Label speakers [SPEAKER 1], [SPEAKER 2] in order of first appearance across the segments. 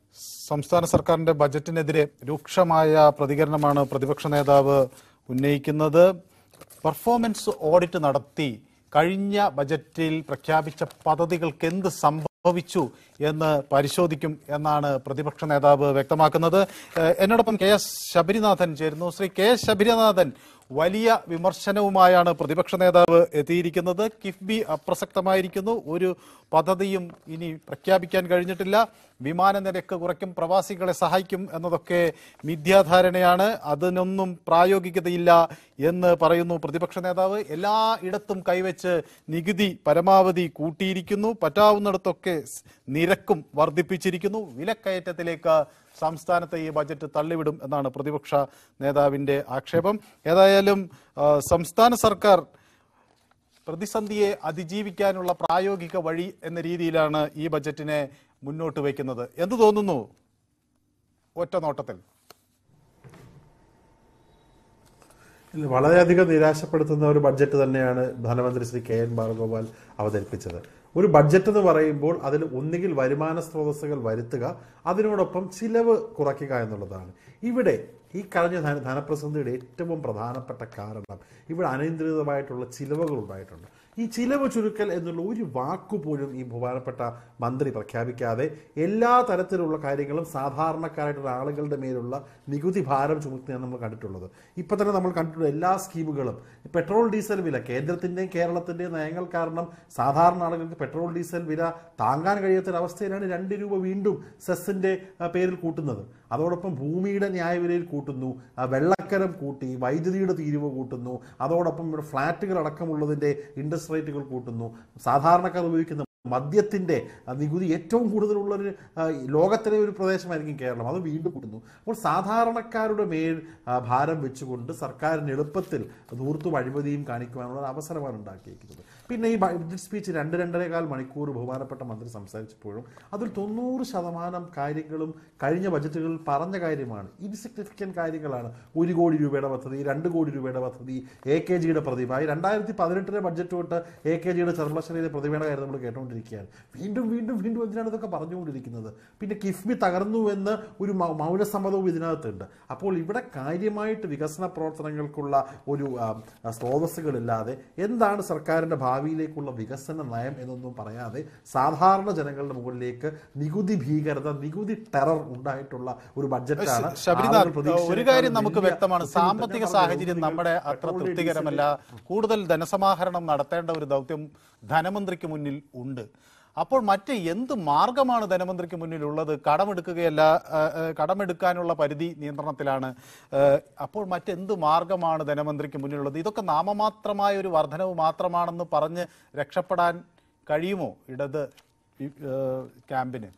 [SPEAKER 1] സംസ്ഥാന സർക്കാരിന്റെ ബജറ്റിനെതിരെ രൂക്ഷമായ പ്രതികരണമാണ് പ്രതിപക്ഷ നേതാവ് ഉന്നയിക്കുന്നത് പെർഫോമൻസ് ഓഡിറ്റ് നടത്തി കഴിഞ്ഞ ബജറ്റിൽ പ്രഖ്യാപിച്ച പദ്ധതികൾക്ക് എന്ത് സംഭവിച്ചു എന്ന് പരിശോധിക്കും എന്നാണ് പ്രതിപക്ഷ നേതാവ് വ്യക്തമാക്കുന്നത് ഏഹ് എന്നോടൊപ്പം കെ എസ് ശബരിനാഥൻ ചേരുന്നു ശ്രീ കെ എസ് ശബരിനാഥൻ വലിയ വിമർശനവുമായാണ് പ്രതിപക്ഷ നേതാവ് എത്തിയിരിക്കുന്നത് കിഫ്ബി അപ്രസക്തമായിരിക്കുന്നു ഒരു പദ്ധതിയും ഇനി പ്രഖ്യാപിക്കാൻ കഴിഞ്ഞിട്ടില്ല വിമാന നിരക്ക് കുറയ്ക്കും പ്രവാസികളെ സഹായിക്കും എന്നതൊക്കെ മിഥ്യാധാരണയാണ് അതിനൊന്നും പ്രായോഗികതയില്ല എന്ന് പറയുന്നു പ്രതിപക്ഷ നേതാവ് എല്ലാ ഇടത്തും കൈവച്ച് നികുതി പരമാവധി കൂട്ടിയിരിക്കുന്നു പറ്റാവുന്നിടത്തൊക്കെ സ് നിരക്കും വർദ്ധിപ്പിച്ചിരിക്കുന്നു വിലക്കയറ്റത്തിലേക്ക് സംസ്ഥാനത്തെ ഈ ബജറ്റ് തള്ളിവിടും എന്നാണ് പ്രതിപക്ഷ നേതാവിന്റെ ആക്ഷേപം ഏതായാലും ആ, സംസ്ഥാന സർക്കാർ പ്രതിസന്ധിയെ അതിജീവിക്കാനുള്ള പ്രായോഗിക വഴി എന്ന രീതിയിലാണ് ഈ ബജറ്റിനെ മുന്നോട്ട് വയ്ക്കുന്നത് എന്ത് തോന്നുന്നു ഒറ്റ നോട്ടത്തിൽ
[SPEAKER 2] ഇല്ല, വളരെയധികം നിരാശപ്പെടുത്തുന്ന ഒരു ബഡ്ജറ്റ് തന്നെയാണ് ധനമന്ത്രി ശ്രീ കെ എൻ ബാലഗോപാൽ അവതരിപ്പിച്ചത് ഒരു ബഡ്ജറ്റ് എന്ന് പറയുമ്പോൾ അതിൽ ഒന്നുകിൽ വരുമാന സ്രോതസ്സുകൾ വരുത്തുക അതിനോടൊപ്പം ചിലവ് കുറയ്ക്കുക എന്നുള്ളതാണ് ഇവിടെ ഈ കഴിഞ്ഞ ധന ധനപ്രതിസന്ധിയുടെ ഏറ്റവും പ്രധാനപ്പെട്ട കാരണം ഇവിടെ അനിയന്ത്രിതമായിട്ടുള്ള ചിലവുകൾ ഉണ്ടായിട്ടുണ്ട് ഈ ചിലവ് ചുരുക്കൽ എന്നുള്ള ഒരു വാക്കുപോലും ഈ ബഹുമാനപ്പെട്ട മന്ത്രി പ്രഖ്യാപിക്കാതെ എല്ലാ തരത്തിലുള്ള കാര്യങ്ങളും സാധാരണക്കാരായിട്ടുള്ള ആളുകളുടെ മേലുള്ള നികുതി ഭാരം ചുമത്തിയാണ് നമ്മൾ കണ്ടിട്ടുള്ളത് ഇപ്പൊ തന്നെ നമ്മൾ കണ്ടിട്ടുള്ള എല്ലാ സ്കീമുകളും പെട്രോൾ ഡീസൽ വില കേന്ദ്രത്തിന്റെയും കേരളത്തിന്റെയും നയങ്ങൾ കാരണം സാധാരണ ആളുകൾക്ക് പെട്രോൾ ഡീസൽ വില താങ്ങാൻ കഴിയാത്തൊരവസ്ഥയിലാണ് രണ്ട് രൂപ വീണ്ടും സെസ്സിന്റെ ആ, പേരിൽ കൂട്ടുന്നത് അതോടൊപ്പം ഭൂമിയുടെ ന്യായവിലയിൽ കൂട്ടുന്നു ആ, വെള്ളക്കരം കൂട്ടി വൈദ്യുതിയുടെ തീരുവ കൂട്ടുന്നു അതോടൊപ്പം ഇവിടെ ഫ്ളാറ്റുകൾ അടക്കമുള്ളതിന്റെ ഇൻട്രസ്റ്റ് റേറ്റുകൾ കൂട്ടുന്നു സാധാരണക്കാർ ഉപയോഗിക്കുന്ന മദ്യത്തിന്റെ ആ, നികുതി ഏറ്റവും കൂടുതലുള്ള ഒരു ആ, ലോകത്തിലെ ഒരു പ്രദേശമായിരിക്കും കേരളം അത് വീണ്ടും കൂട്ടുന്നു അപ്പോൾ സാധാരണക്കാരുടെ മേൽ ആ, ഭാരം വെച്ചുകൊണ്ട് സർക്കാരിന് എളുപ്പത്തിൽ ധൂർത്തും അഴിമതിയും കാണിക്കുവാനുള്ള ഒരു അവസരമാണ് ഉണ്ടാക്കിയിരിക്കുന്നത് പിന്നെ ഈ ബഡ്ജറ്റ് സ്പീച്ച് രണ്ട് രണ്ടരേകാൽ മണിക്കൂർ ബഹുമാനപ്പെട്ട മന്ത്രി സംസാരിച്ചപ്പോഴും അതിൽ തൊണ്ണൂറ് ശതമാനം കാര്യങ്ങളും കഴിഞ്ഞ ബജറ്റുകളിൽ പറഞ്ഞ കാര്യമാണ് ഇൻസിഗ്നിഫിക്കൻറ്റ് കാര്യങ്ങളാണ് ഒരു കോടി രൂപയുടെ പദ്ധതി രണ്ട് കോടി രൂപയുടെ പദ്ധതി എ കെ ജിയുടെ പ്രതിമ ഈ രണ്ടായിരത്തി പതിനെട്ടിലെ ബഡ്ജറ്റ് തൊട്ട് എ കെ ജിയുടെ ചെറുപ്പശ്ശേരിയിലെ പ്രതിമയുടെ കാര്യം നമ്മൾ കേട്ടുകൊണ്ടിരിക്കുകയാണ് വീണ്ടും വീണ്ടും വീണ്ടും എന്തിനാണ് ഇതൊക്കെ പറഞ്ഞുകൊണ്ടിരിക്കുന്നത് പിന്നെ കിഫ്ബി തകർന്നു എന്ന് ഒരു മൗ- മൗനസമ്മതവും ഇതിനകത്തുണ്ട് അപ്പോൾ ഇവിടെ കാര്യമായിട്ട് വികസന പ്രവർത്തനങ്ങൾക്കുള്ള ഒരു ആ, ആ, സ്രോതസ്സുകളില്ലാതെ എന്താണ് സർക്കാരിന്റെ ഭാവിയിലേക്കുള്ള വികസന നയം എന്നൊന്നും പറയാതെ സാധാരണ ജനങ്ങളുടെ മുകളിലേക്ക് നികുതി ഭീകരത നികുതി ടെറർ ഉണ്ടായിട്ടുള്ള ഒരു ബഡ്ജറ്റാണ് ആളുകൾ
[SPEAKER 1] ശബരിനാഥ്
[SPEAKER 2] പ്രതീക്ഷിച്ചതിനേക്കാൾ
[SPEAKER 1] ഒരു കാര്യം നമുക്ക്
[SPEAKER 2] വലിയ
[SPEAKER 1] വ്യക്തമാണ്
[SPEAKER 2] ബുദ്ധിമുട്ട്
[SPEAKER 1] സാമ്പത്തിക
[SPEAKER 2] ഞാൻ
[SPEAKER 1] സാഹചര്യം
[SPEAKER 2] പറഞ്ഞു.
[SPEAKER 1] നമ്മുടെ അത്ര
[SPEAKER 2] പെട്രോൾ,
[SPEAKER 1] തൃപ്തികരമല്ല കൂടുതൽ ധനസമാഹരണം നടത്തേണ്ട ഒരു ദൗത്യം ധനമന്ത്രിക്ക് മുന്നിൽ ഉണ്ട് അപ്പോൾ മറ്റ് എന്ത് മാർഗമാണ് ധനമന്ത്രിക്ക് മുന്നിലുള്ളത് കടമെടുക്കുകയല്ല ആ, ആ, കടമെടുക്കാനുള്ള പരിധി നിയന്ത്രണത്തിലാണ് ആ, അപ്പോൾ മറ്റെന്ത് മാർഗമാണ് ധനമന്ത്രിക്ക് മുന്നിലുള്ളത് ഇതൊക്കെ നാമമാത്രമായ ഒരു വർധനവ് മാത്രമാണെന്ന് പറഞ്ഞ് രക്ഷപ്പെടാൻ കഴിയുമോ ഇടത് ഈ, ആ, ക്യാമ്പിന്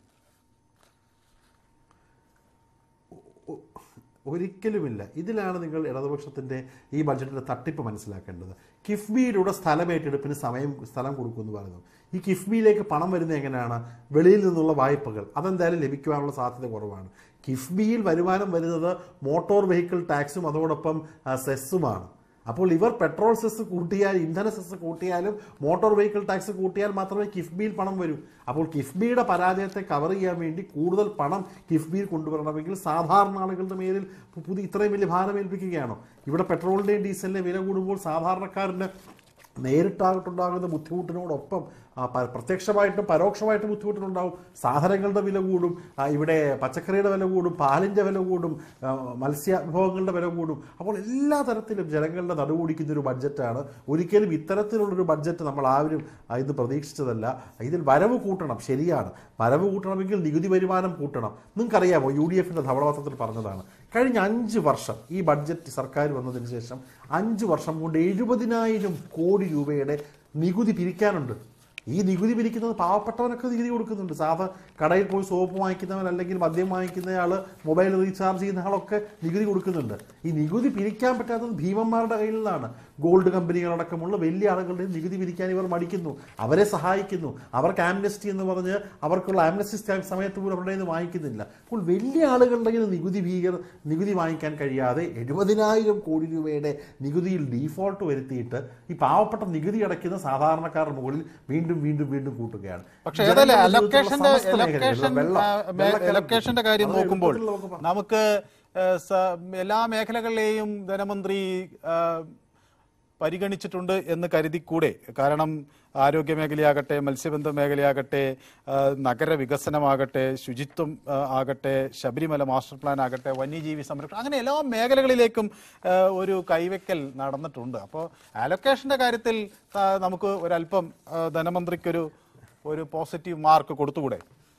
[SPEAKER 2] ഒരിക്കലുമില്ല ഇതിലാണ് നിങ്ങൾ ഇടതുപക്ഷത്തിന്റെ ഈ ബഡ്ജറ്റിന്റെ തട്ടിപ്പ് മനസ്സിലാക്കേണ്ടത് കിഫ്ബിയിലൂടെ സ്ഥലം ഏറ്റെടുപ്പിന് സമയം സ്ഥലം കൊടുക്കുമെന്ന് പറയുന്നു ഈ കിഫ്ബിയിലേക്ക് പണം വരുന്നത് എങ്ങനെയാണ് വെളിയിൽ നിന്നുള്ള വായ്പകൾ അതെന്തായാലും ലഭിക്കുവാനുള്ള സാധ്യത കുറവാണ് കിഫ്ബിയിൽ വരുമാനം വരുന്നത് മോട്ടോർ വെഹിക്കിൾ ടാക്സും അതോടൊപ്പം ആ, സെസ്സുമാണ് അപ്പോൾ ഇവർ പെട്രോൾ സെസ് കൂട്ടിയാൽ ഇന്ധന സെസ് കൂട്ടിയാലും മോട്ടോർ വെഹിക്കിൾ ടാക്സ് കൂട്ടിയാൽ മാത്രമേ കിഫ്ബിയിൽ പണം വരൂ അപ്പോൾ കിഫ്ബിയുടെ പരാജയത്തെ കവർ ചെയ്യാൻ വേണ്ടി കൂടുതൽ പണം കിഫ്ബിയിൽ കൊണ്ടുവരണമെങ്കിൽ സാധാരണ ആളുകളുടെ മേലിൽ പു- പുതിയ ഇത്രയും വലിയ ഭാരം ഏൽപ്പിക്കുകയാണോ ഇവിടെ പെട്രോളിന്റെയും ഡീസലിന്റെയും വില കൂടുമ്പോൾ സാധാരണക്കാരന് നേരിട്ടായിട്ടുണ്ടാകുന്ന ബുദ്ധിമുട്ടിനോടൊപ്പം ആ, പ- പ്രത്യക്ഷമായിട്ടും പരോക്ഷമായിട്ടും ബുദ്ധിമുട്ടുണ്ടാവും സാധനങ്ങളുടെ വില കൂടും ആ, ഇവിടെ പച്ചക്കറിയുടെ വില കൂടും പാലിൻ്റെ വില കൂടും ആ, മത്സ്യ വിഭവങ്ങളുടെ വില കൂടും അപ്പോൾ എല്ലാ തരത്തിലും ജനങ്ങളുടെ നടുകൂടിക്കുന്ന ഒരു ബഡ്ജറ്റാണ് ഒരിക്കലും ഇത്തരത്തിലുള്ളൊരു ബഡ്ജറ്റ് നമ്മൾ ആരും ആ, ഇത് പ്രതീക്ഷിച്ചതല്ല ഇതിൽ വരവ് കൂട്ടണം ശരിയാണ് വരവ് കൂട്ടണമെങ്കിൽ നികുതി വരുമാനം കൂട്ടണം നിങ്ങൾക്കറിയാമോ യു ഡി എഫിൻ്റെ ധവളപത്രത്തിൽ പറഞ്ഞതാണ് കഴിഞ്ഞ അഞ്ച് വർഷം ഈ ബഡ്ജറ്റ് സർക്കാർ വന്നതിന് ശേഷം അഞ്ച് വർഷം കൊണ്ട് എഴുപതിനായിരം കോടി രൂപയുടെ നികുതി പിരിക്കാനുണ്ട് ഈ നികുതി പിരിക്കുന്നത് പാവപ്പെട്ടവനൊക്കെ നികുതി കൊടുക്കുന്നുണ്ട് സാധാ കടയിൽ പോയി സോപ്പ് വാങ്ങിക്കുന്നവൻ അല്ലെങ്കിൽ മദ്യം വാങ്ങിക്കുന്നയാൾ മൊബൈൽ റീചാർജ് ചെയ്യുന്ന ആളൊക്കെ നികുതി കൊടുക്കുന്നുണ്ട് ഈ നികുതി പിരിക്കാൻ പറ്റാത്തത് ഭീമന്മാരുടെ കയ്യിൽ നിന്നാണ് ഗോൾഡ് കമ്പനികളടക്കമുള്ള വലിയ ആളുകളുടെ നികുതി പിരിക്കാൻ ഇവർ മടിക്കുന്നു അവരെ സഹായിക്കുന്നു അവർക്ക് ആംനസ്റ്റി എന്ന് പറഞ്ഞ് അവർക്കുള്ള ആംനസ്റ്റി സമയത്ത് പോലും അവരുടെ നിന്ന് വാങ്ങിക്കുന്നില്ല അപ്പോൾ വലിയ ആളുകളുടെ കയ്യിൽ നികുതി ഭീകര നികുതി വാങ്ങിക്കാൻ കഴിയാതെ എഴുപതിനായിരം കോടി രൂപയുടെ നികുതിയിൽ ഡീഫോൾട്ട് വരുത്തിയിട്ട് ഈ പാവപ്പെട്ട നികുതി അടയ്ക്കുന്ന സാധാരണക്കാരുടെ മുകളിൽ വീണ്ടും വീണ്ടും വീണ്ടും വീണ്ടും കൂട്ടുകയാണ്
[SPEAKER 1] പക്ഷേ
[SPEAKER 2] ജനങ്ങളുടെ
[SPEAKER 1] ഏതായാലും
[SPEAKER 2] ജീവിതത്തിലുള്ള
[SPEAKER 1] അലൊക്കേഷന്റെ
[SPEAKER 2] സമസ്ത മേഖലകളിലും
[SPEAKER 1] അലൊക്കേഷൻ
[SPEAKER 2] വെള്ളം-
[SPEAKER 1] ആ, മേ-
[SPEAKER 2] വെള്ളക്കരം
[SPEAKER 1] അലൊക്കേഷന്റെ കാര്യം
[SPEAKER 2] വളരെ
[SPEAKER 1] നോക്കുമ്പോൾ
[SPEAKER 2] എളുപ്പത്തിൽ നമുക്ക് പറയാം.
[SPEAKER 1] നമുക്ക് ഏഹ്, സ- എല്ലാ മേഖലകളിലെയും ധനമന്ത്രി ആ, പരിഗണിച്ചിട്ടുണ്ട് എന്ന് കരുതിക്കൂടെ കാരണം ആരോഗ്യ മേഖലയാകട്ടെ മത്സ്യബന്ധന മേഖലയാകട്ടെ ആ, നഗരവികസനമാകട്ടെ ശുചിത്വം ആ, ആകട്ടെ ശബരിമല മാസ്റ്റർ പ്ലാൻ ആകട്ടെ വന്യജീവി സംരക്ഷണം അങ്ങനെ എല്ലാ മേഖലകളിലേക്കും ആ, ഒരു കൈവയ്ക്കൽ നടന്നിട്ടുണ്ട് അപ്പോൾ അലൊക്കേഷന്റെ കാര്യത്തിൽ ആ, നമുക്ക് ഒരല്പം ആ, ധനമന്ത്രിക്കൊരു ഒരു പോസിറ്റീവ് മാർക്ക് കൊടുത്തുകൂടെ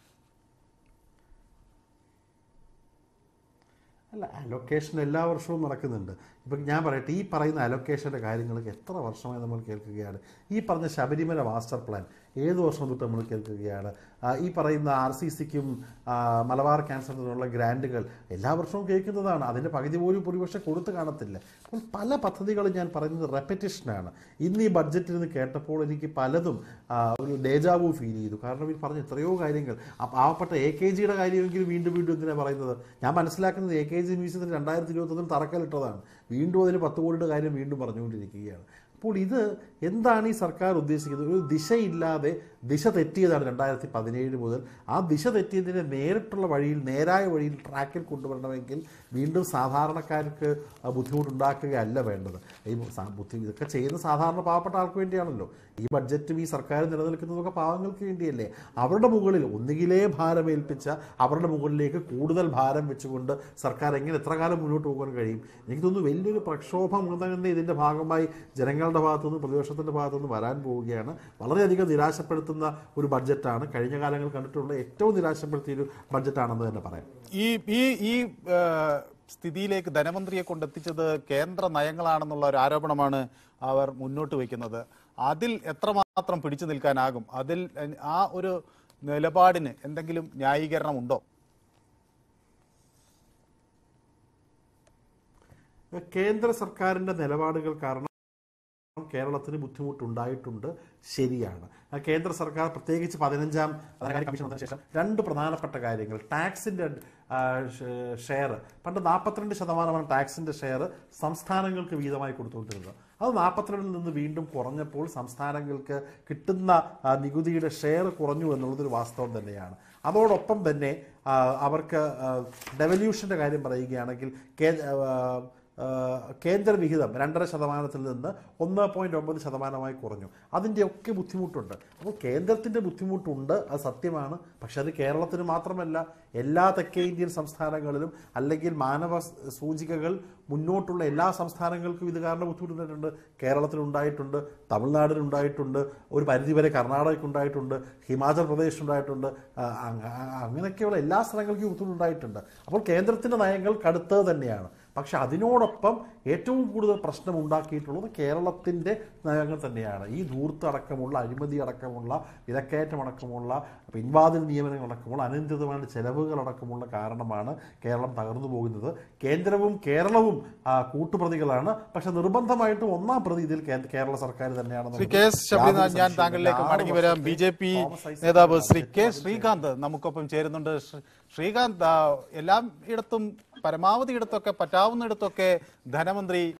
[SPEAKER 2] അല്ല അലൊക്കേഷൻ എല്ലാ വർഷവും നടക്കുന്നുണ്ട് ഇപ്പം ഞാൻ പറയട്ടെ ഈ പറയുന്ന അലൊക്കേഷൻ്റെ കാര്യങ്ങളൊക്കെ എത്ര വർഷമായി നമ്മൾ കേൾക്കുകയാണ് ഈ പറഞ്ഞ ശബരിമല മാസ്റ്റർ പ്ലാൻ ഏത് വർഷം തൊട്ട് നമ്മൾ കേൾക്കുകയാണ് ആ, ഈ പറയുന്ന ആർ സി സിക്കും മലബാർ ക്യാൻസറിനുള്ള ഗ്രാൻറ്റുകൾ എല്ലാ വർഷവും കേൾക്കുന്നതാണ് അതിൻ്റെ പകുതി പോലും ഭൂരിപക്ഷം കൊടുത്ത് കാണത്തില്ല അപ്പോൾ പല പദ്ധതികളും ഞാൻ പറയുന്നത് റെപ്പറ്റീഷനാണ് ഇന്ന് ഈ ബഡ്ജറ്റിൽ നിന്ന് കേട്ടപ്പോൾ എനിക്ക് പലതും ആ, ഒരു ഡേജാവു ഫീൽ ചെയ്തു കാരണം ഈ പറഞ്ഞ എത്രയോ കാര്യങ്ങൾ ആ പാവപ്പെട്ട എ കെ ജിയുടെ കാര്യമെങ്കിലും വീണ്ടും വീണ്ടും എന്തിനാണ് പറയുന്നത് ഞാൻ മനസ്സിലാക്കുന്നത് എ കെ ജി മ്യൂസിയത്തിന് രണ്ടായിരത്തി ഇരുപത്തൊന്നിൽ തറക്കല്ലിട്ടതാണ് വീണ്ടും അതിന് പത്ത് കോടിയുടെ കാര്യം വീണ്ടും പറഞ്ഞുകൊണ്ടിരിക്കുകയാണ് അപ്പോൾ ഇത് എന്താണ് ഈ സർക്കാർ ഉദ്ദേശിക്കുന്നത് ഒരു ദിശയില്ലാതെ ദിശ തെറ്റിയതാണ് രണ്ടായിരത്തി പതിനേഴ് മുതൽ ആ ദിശ തെറ്റിയതിനെ നേരിട്ടുള്ള വഴിയിൽ നേരായ വഴിയിൽ ട്രാക്കിൽ കൊണ്ടുവരണമെങ്കിൽ വീണ്ടും സാധാരണക്കാർക്ക് ആ ബുദ്ധിമുട്ടുണ്ടാക്കുകയല്ല വേണ്ടത് ഈ സാ- ബുദ്ധി ഇതൊക്കെ ചെയ്യുന്ന സാധാരണ പാവപ്പെട്ട ആൾക്ക് വേണ്ടിയാണല്ലോ ഈ ബഡ്ജറ്റും ഈ സർക്കാർ നിലനിൽക്കുന്നതൊക്കെ പാവങ്ങൾക്ക് വേണ്ടിയല്ലേ അവരുടെ മുകളിൽ ഒന്നുകിലേ ഭാരമേൽപ്പിച്ച അവരുടെ മുകളിലേക്ക് കൂടുതൽ ഭാരം വെച്ചുകൊണ്ട് സർക്കാർ എങ്ങനെ എത്ര കാലം മുന്നോട്ട് പോകാൻ കഴിയും എനിക്ക് തോന്നുന്നു വലിയൊരു പ്രക്ഷോഭം തന്നെ ഇതിൻ്റെ ഭാഗമായി ജനങ്ങളുടെ ഭാഗത്തുനിന്ന് പ്രതിപക്ഷത്തിൻ്റെ ഭാഗത്തുനിന്ന് വരാൻ പോവുകയാണ് വളരെയധികം നിരാശപ്പെടുത്തുന്ന ഒരു ബഡ്ജറ്റാണ് കഴിഞ്ഞ കാലങ്ങൾ കണ്ടിട്ടുള്ള ഏറ്റവും നിരാശപ്പെടുത്തിയ ഒരു ബഡ്ജറ്റാണെന്ന് തന്നെ പറയാം
[SPEAKER 1] ഈ ഈ ഈ ആ, സ്ഥിതിയിലേക്ക് ധനമന്ത്രിയെ കൊണ്ടെത്തിച്ചത് കേന്ദ്ര നയങ്ങളാണെന്നുള്ള ഒരു ആരോപണമാണ് അവർ മുന്നോട്ട് വയ്ക്കുന്നത് അതിൽ എത്രമാത്രം പിടിച്ചു നിൽക്കാനാകും അതിൽ എ- ആ ഒരു നിലപാടിന് എന്തെങ്കിലും ന്യായീകരണമുണ്ടോ
[SPEAKER 2] കേന്ദ്ര സർക്കാരിൻ്റെ നിലപാടുകൾ കാരണം കേരളത്തിന് ബുദ്ധിമുട്ടുണ്ടായിട്ടുണ്ട് ശരിയാണ് ആ കേന്ദ്ര സർക്കാർ പ്രത്യേകിച്ച് പതിനഞ്ചാം ധനകാര്യ കമ്മീഷൻ വന്നതിന് ശേഷം രണ്ട് പ്രധാനപ്പെട്ട കാര്യങ്ങൾ ടാക്സിന്റെ ഷെയർ പണ്ട് നാൽപ്പത്തിരണ്ട് ശതമാനമാണ് ടാക്സിന്റെ ഷെയർ സംസ്ഥാനങ്ങൾക്ക് വീതമായി കൊടുത്തുകൊണ്ടിരുന്നത് അത് നാൽപ്പത്തിരണ്ടിൽ നിന്ന് വീണ്ടും കുറഞ്ഞപ്പോൾ സംസ്ഥാനങ്ങൾക്ക് കിട്ടുന്ന ആ, നികുതിയുടെ ഷെയർ കുറഞ്ഞു എന്നുള്ളതൊരു വാസ്തവം തന്നെയാണ് അതോടൊപ്പം തന്നെ ആ, അവർക്ക് ഡെവല്യൂഷന്റെ കാര്യം പറയുകയാണെങ്കിൽ കേ- ആ, ആഹ് കേന്ദ്ര വിഹിതം രണ്ടര ശതമാനത്തിൽ നിന്ന് ഒന്ന് പോയിന്റ് ഒമ്പത് ശതമാനമായി കുറഞ്ഞു അതിൻ്റെയൊക്കെ ബുദ്ധിമുട്ടുണ്ട് അപ്പോൾ കേന്ദ്രത്തിൻ്റെ ബുദ്ധിമുട്ടുണ്ട് അത് സത്യമാണ് പക്ഷെ അത് കേരളത്തിന് മാത്രമല്ല എല്ലാ തെക്കേ ഇന്ത്യൻ സംസ്ഥാനങ്ങളിലും അല്ലെങ്കിൽ മാനവ സ് സൂചികകൾ മുന്നോട്ടുള്ള എല്ലാ സംസ്ഥാനങ്ങൾക്കും ഇത് കാരണം ബുദ്ധിമുട്ടുണ്ടായിട്ടുണ്ട് കേരളത്തിലുണ്ടായിട്ടുണ്ട് തമിഴ്നാടിനുണ്ടായിട്ടുണ്ട് ഒരു പരിധിവരെ കർണാടകയ്ക്കുണ്ടായിട്ടുണ്ട് ഹിമാചൽ പ്രദേശിനുണ്ടായിട്ടുണ്ട് ആ, അങ്ങ- ആ, അങ്ങനെയൊക്കെയുള്ള എല്ലാ സ്ഥലങ്ങൾക്കും ബുദ്ധിമുട്ടുണ്ടായിട്ടുണ്ട് അപ്പോൾ കേന്ദ്രത്തിൻ്റെ നയങ്ങൾ കടുത്തത് തന്നെയാണ് പക്ഷെ അതിനോടൊപ്പം ഏറ്റവും കൂടുതൽ പ്രശ്നം ഉണ്ടാക്കിയിട്ടുള്ളത് കേരളത്തിൻ്റെ നയങ്ങൾ തന്നെയാണ് ഈ ധൂർത്ത് അടക്കമുള്ള അഴിമതി അടക്കമുള്ള വിലക്കയറ്റം അടക്കമുള്ള പിൻവാതിൽ നിയമനങ്ങൾ അടക്കമുള്ള അനിയന്ത്രിതമായ ചെലവുകൾ അടക്കമുള്ള കാരണമാണ് കേരളം തകർന്നു പോകുന്നത് കേന്ദ്രവും കേരളവും ആ, കൂട്ടുപ്രതികളാണ് പക്ഷെ നിർബന്ധമായിട്ടും ഒന്നാം പ്രതി ഇതിൽ കേ- കേരള സർക്കാർ തന്നെയാണ്
[SPEAKER 1] ശ്രീ കെ എസ് ശബരിനാഥ് ഞാൻ താങ്കളിലേക്ക് മടങ്ങി വരാം ബി ജെ പി നേതാവ് ശ്രീ കെ ശ്രീകാന്ത് നമുക്കൊപ്പം ചേരുന്നുണ്ട് ശ്രീ- ശ്രീകാന്ത് ആ, എല്ലാം ഇടത്തും പരമാവധി ഇടത്തൊക്കെ പറ്റാവുന്നിടത്തൊക്കെ ധനമന്ത്രി